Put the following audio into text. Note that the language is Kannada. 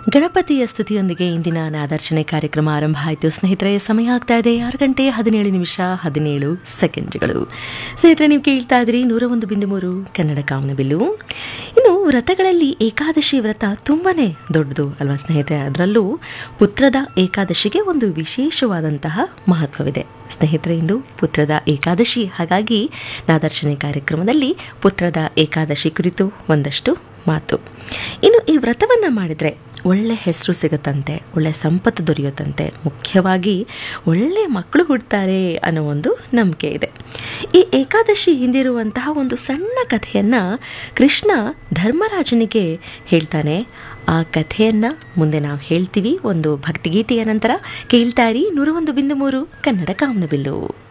ಗಣಪತಿಯ ಸ್ತುತಿಯೊಂದಿಗೆ ಇಂದಿನ ನಾದಾರ್ಚನೆ ಕಾರ್ಯಕ್ರಮ ಆರಂಭ ಆಯಿತು ಸ್ನೇಹಿತರೆ ಸಮಯ ಆಗ್ತಾ ಇದೆ ಆರು ಗಂಟೆ ಹದಿನೇಳು ನಿಮಿಷ ಹದಿನೇಳು ಸೆಕೆಂಡ್ಗಳು ಸ್ನೇಹಿತರೆ ನೀವು ಕೇಳ್ತಾ ಇದ್ರಿ ನೂರ ಒಂದು ಬಿಂದು ಮೂರು ಕನ್ನಡ ಕಾಮನಬಿಲ್ಲು ಇನ್ನು ವ್ರತಗಳಲ್ಲಿ ಏಕಾದಶಿ ವ್ರತ ತುಂಬಾನೇ ದೊಡ್ಡದು ಅಲ್ವಾ ಸ್ನೇಹಿತರೆ ಅದರಲ್ಲೂ ಪುತ್ರದ ಏಕಾದಶಿಗೆ ಒಂದು ವಿಶೇಷವಾದಂತಹ ಮಹತ್ವವಿದೆ ಸ್ನೇಹಿತರೆ ಇಂದು ಪುತ್ರದ ಏಕಾದಶಿ ಹಾಗಾಗಿ ನಾದರ್ಶನೆ ಕಾರ್ಯಕ್ರಮದಲ್ಲಿ ಪುತ್ರದ ಏಕಾದಶಿ ಕುರಿತು ಒಂದಷ್ಟು ಮಾತು ಇನ್ನು ಈ ವ್ರತವನ್ನು ಮಾಡಿದರೆ ಒಳ್ಳೆ ಹೆಸರು ಸಿಗುತ್ತಂತೆ ಒಳ್ಳೆ ಸಂಪತ್ತು ದೊರೆಯುತ್ತಂತೆ ಮುಖ್ಯವಾಗಿ ಒಳ್ಳೆ ಮಕ್ಕಳು ಹುಡ್ತಾರೆ ಅನ್ನೋ ಒಂದು ನಂಬಿಕೆ ಇದೆ ಈ ಏಕಾದಶಿ ಹಿಂದಿರುವಂತಹ ಒಂದು ಸಣ್ಣ ಕಥೆಯನ್ನು ಕೃಷ್ಣ ಧರ್ಮರಾಜನಿಗೆ ಹೇಳ್ತಾನೆ ಆ ಕಥೆಯನ್ನು ಮುಂದೆ ನಾವು ಹೇಳ್ತೀವಿ ಒಂದು ಭಕ್ತಿಗೀತೆಯ ನಂತರ ಕೇಳ್ತಾರಿ ನೂರ ಒಂದು ಬಿಂದು ಮೂರು ಕನ್ನಡ ಕಾಮನಬಿಲ್ಲು